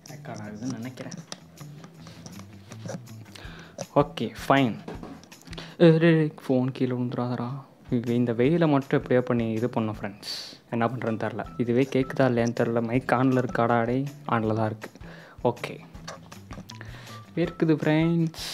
record ஆகுதுன்னு நினைக்கிறேன் okay fine phone கீழே விழுந்துடாதரா இது இந்த வெயிலை மட்டும் எப்படியோ பண்ணி இது பண்ணோம் ஃப்ரெண்ட்ஸ் என்ன பண்ணுறேன்னு தெரில இதுவே கேட்குதா இல்லையான்னு தெரில மைக் ஆனில் இருக்காடா டே ஆனில் தான் இருக்குது ஓகே இருக்குது ஃப்ரெண்ட்ஸ்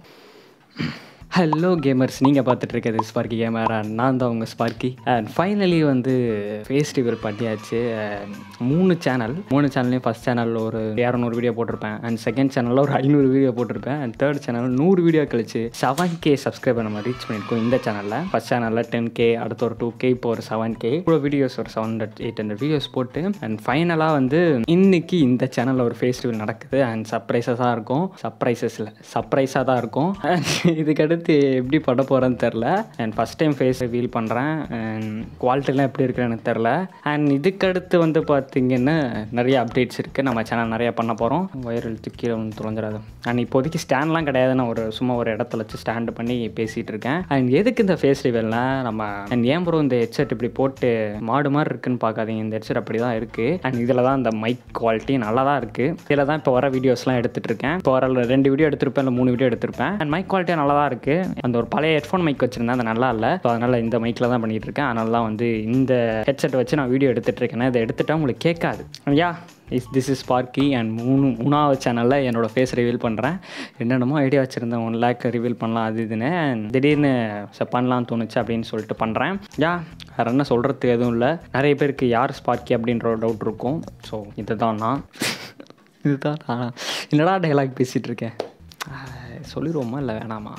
ஹலோ கேமர்ஸ் நீங்கள் பார்த்துட்டு இருக்கிறது ஸ்பார்க்கி கேமரா நான் தான் உங்கள் ஸ்பார்க்கி அண்ட் ஃபைனலி வந்து ஃபேஸ் ரிவீல் பண்ணியாச்சு And மூணு சேனல் மூணு சேனல்லையும் ஃபஸ்ட் சேனலில் ஒரு இரநூறு வீடியோ போட்டிருப்பேன் அண்ட் செகண்ட் சேனலில் ஒரு ஐநூறு வீடியோ போட்டிருப்பேன் அண்ட் தேர்ட் சேனல் நூறு வீடியோ கழிச்சு செவன் கே சப்ஸ்கிரைபர் நம்ம ரீச் பண்ணியிருக்கோம் இந்த சேனலில் ஃபஸ்ட் சேனலில் டென் கே அடுத்த ஒரு டூ கே இப்போ ஒரு செவன் கே இப்போ வீடியோஸ் ஒரு seven hundred eight hundred videos போட்டு அண்ட் ஃபைனலாக வந்து இன்னைக்கு இந்த சேனலில் ஒரு ஃபேஸ் ரிவீல் நடக்குது அண்ட் சர்ப்ரைசஸாக இருக்கும் சர்ப்ரைசஸில் சர்ப்ரைஸாக தான் இருக்கும் And இதுக்கு அடுத்து எப்படி பண்ண போகிறேன்னு தெரில and first time face reveal பண்ணுறேன் அண்ட் குவாலிட்டிலாம் எப்படி இருக்குன்னு எனக்கு தெரில அண்ட் இதுக்கடுத்து வந்து பார்த்தீங்கன்னா நிறைய அப்டேட்ஸ் இருக்குது நம்ம சேனல் நிறைய பண்ண போகிறோம் ஒயர் இழுத்து கீழே வந்து தொலைஞ்சிடாது அண்ட் இப்போதைக்கு ஸ்டாண்ட்லாம் கிடையாது நான் ஒரு சும்மா ஒரு இடத்துல வச்சு ஸ்டாண்டு பண்ணி பேசிகிட்டு இருக்கேன் அண்ட் எதுக்கு இந்த ஃபேஸ் ரிவீல்னால் நம்ம அண்ட் ஏன் ப்ரோ இந்த ஹெட்செட் இப்படி போட்டு மாடு மாதிரி இருக்குன்னு பார்க்காதீங்க இந்த ஹெட்செட் அப்படி தான் இருக்குது அண்ட் இதில் தான் இந்த மைக் குவாலிட்டி நல்லா தான் இருக்குது இதில் தான் இப்போ வர வீடியோஸ்லாம் எடுத்துகிட்டு இருக்கேன் இப்போ வர ரெண்டு வீடியோ எடுத்திருப்பேன் இல்லை மூணு வீடியோ எடுத்திருப்பேன் அண்ட் மைக் குவாலிட்டி நல்லா தான் இருக்குது அந்த ஒரு பழைய ஹெட்ஃபோன் மைக் வச்சுருந்தேன் அது நல்லா இல்லை ஸோ அதனால் இந்த மைக்கில் தான் பண்ணிகிட்டு இருக்கேன் அதனால தான் வந்து இந்த ஹெட்செட் வச்சு நான் வீடியோ எடுத்துகிட்டு இருக்கேன் இதை எடுத்துட்டா உங்களுக்கு கேட்காது yeah is this is Sparky and மூணு மூணாவது சேனலில் என்னோட ஃபேஸ் ரிவீல் பண்ணுறேன் என்னென்னமோ ஐடியா வச்சுருந்தேன் ஒன் லேக் ரிவீல் பண்ணலாம் அது இதுன்னு And திடீர்னு ச பண்ணலாம்னு தோணுச்சு அப்படின்னு சொல்லிட்டு பண்ணுறேன் யா வேறு என்ன சொல்கிறதுக்கு எதுவும் இல்லை நிறைய பேருக்கு யார் ஸ்பார்க்கி அப்படின்ற ஒரு டவுட் இருக்கும் ஸோ இதுதான் நான் இதுதான் நான் என்னடா டைலாக் பேசிகிட்டு இருக்கேன் ஆஹ், சொல்லிடுவோமா இல்லை வேணாமா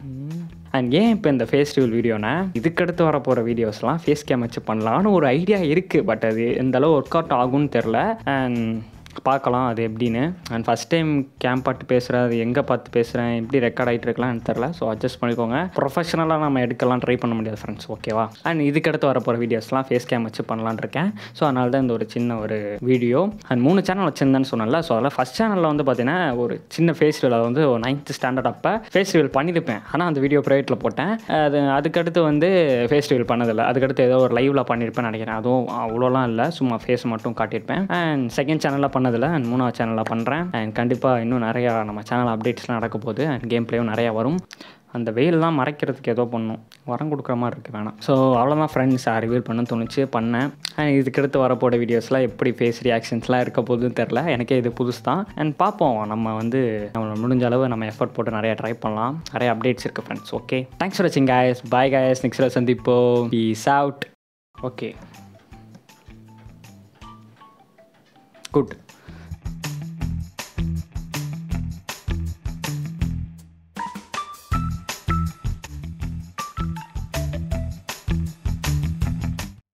அண்ட் ஏன் இப்போ இந்த ஃபேஸ் ரிவீல் வீடியோனா இதுக்கடுத்து வர போகிற வீடியோஸ்லாம் ஃபேஸ் கேம் வச்சு பண்ணலான்னு ஒரு ஐடியா இருக்குது பட் அது எந்த அளவு ஒர்க் அவுட் ஆகும்னு தெரில அண்ட் பார்க்கலாம் அது எப்படின்னு அண்ட் ஃபஸ்ட் டைம் கேம் பார்த்து பேசுகிறேன் அது எங்கே பார்த்து பேசுகிறேன் எப்படி ரெக்கார்ட் ஆகிட்டு இருக்கலாம்னு தெரில ஸோ அட்ஜஸ்ட் பண்ணிக்கோங்க ப்ரொஃபஷனலாக நம்ம எடுக்கலாம் ட்ரை பண்ண முடியாது ஃப்ரெண்ட்ஸ் ஓகேவா அண்ட் இதுக்கடுத்து வர போகிற வீடியோஸ்லாம் ஃபேஸ் கேம் வச்சு பண்ணலான்னு இருக்கேன் ஸோ அதனால தான் இந்த ஒரு சின்ன ஒரு வீடியோ அண்ட் மூணு சேனல் வச்சுருந்தேன்னு சொன்னல ஸோ அதில் ஃபஸ்ட் சேனலில் வந்து பார்த்தீங்கன்னா ஒரு சின்ன ஃபேஸ் ரிவீல் அது வந்து நைன்த் ஸ்டாண்டர்ட் அப்போ ஃபேஸ் ரிவீல் பண்ணியிருப்பேன் ஆனால் அந்த வீடியோ ப்ரைவேட்டில் போட்டேன் அது அதுக்கடுத்து வந்து ஃபேஸ் ரிவீல் பண்ணதில்லை அதுக்கடுத்து ஏதோ ஒரு லைவில் பண்ணியிருப்பேன் நினைக்கிறேன் அதுவும் அவ்வளோலாம் இல்லை சும்மா ஃபேஸ் மட்டும் காட்டியிருப்பேன் அண்ட் செகண்ட் சேனலில் பண்ணதில்லை அண்ட் மூணாவது சேனலில் பண்ணுறேன் அண்ட் கண்டிப்பாக இன்னும் நிறையா நம்ம சேனல் அப்டேட்ஸ்லாம் நடக்க போகுது அண்ட் கேம் ப்ளேயும் நிறையா வரும் அந்த வெயிலெலாம் மறைக்கிறதுக்கு ஏதோ பண்ணும் வரம் கொடுக்குற மாதிரி இருக்குது வேணாம் ஸோ அவ்வளோதான் ஃப்ரெண்ட்ஸ் ரிவீல் பண்ண தோணுச்சு பண்ணேன் அண்ட் இதுக்கடுத்து வரப்போட வீடியோஸ்லாம் எப்படி ஃபேஸ் ரியாக்ஷன்ஸ்லாம் இருக்க போகுதுன்னு தெரில எனக்கே இது புதுசு தான் அண்ட் பார்ப்போம் நம்ம வந்து நம்ம முடிஞ்ச அளவு நம்ம எஃபர்ட் போட்டு நிறையா ட்ரை பண்ணலாம் நிறைய அப்டேட்ஸ் இருக்குது ஃப்ரெண்ட்ஸ் ஓகே தேங்க்ஸ் ஃபார் வாட்சிங் guys பாய் guys நெக்ஸ்ட் சந்திப்போம் பீஸ் அவுட் ஓகே குட்